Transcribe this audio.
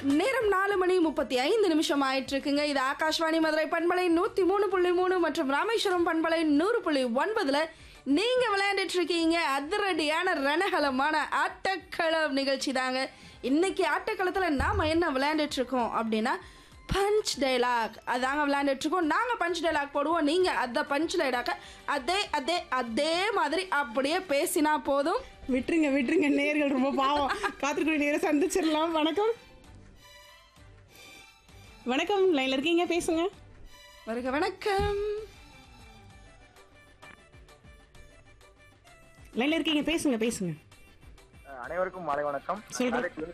நேரம் நாலு மணி முப்பத்தி ஐந்து நிமிஷம் ஆயிட்டு இருக்குங்க இது ஆகாஷ்வாணி மதுரை பண்பலை நூத்தி மூணு புள்ளி மூணு மற்றும் ராமேஸ்வரம் பண்பலை நூறு புள்ளி ஒன்பதுல நீங்க விளையாண்டுட்டு இருக்கீங்க அதிரடியான ரணகலமான ஆட்டக்களம் நிகழ்ச்சி தாங்க இன்னைக்கு ஆட்டக்களத்துல நாம என்ன விளையாண்டுட்டு இருக்கோம் அப்படின்னா பஞ்ச் டைலாக் அதாங்க விளையாண்டுட்டு இருக்கோம் நாங்க பஞ்ச் டைலாக் போடுவோம் நீங்க அந்த பஞ்ச் டைலாக அதே அதே அதே மாதிரி அப்படியே பேசினா போதும் விட்டுருங்க விட்டுருங்க நேர்கள் ரொம்ப பாவம் காத்திருக்கிற நேரம் சந்திச்சிடலாம் வணக்கம் வணக்கம் லைன்ல இருக்கீங்க பேசுங்க வருக வணக்கம் லைன்ல இருக்கீங்க பேசுங்க பேசுங்க அனைவருக்கும் மாலை வணக்கம் சொல்றேன். நாளைக்கு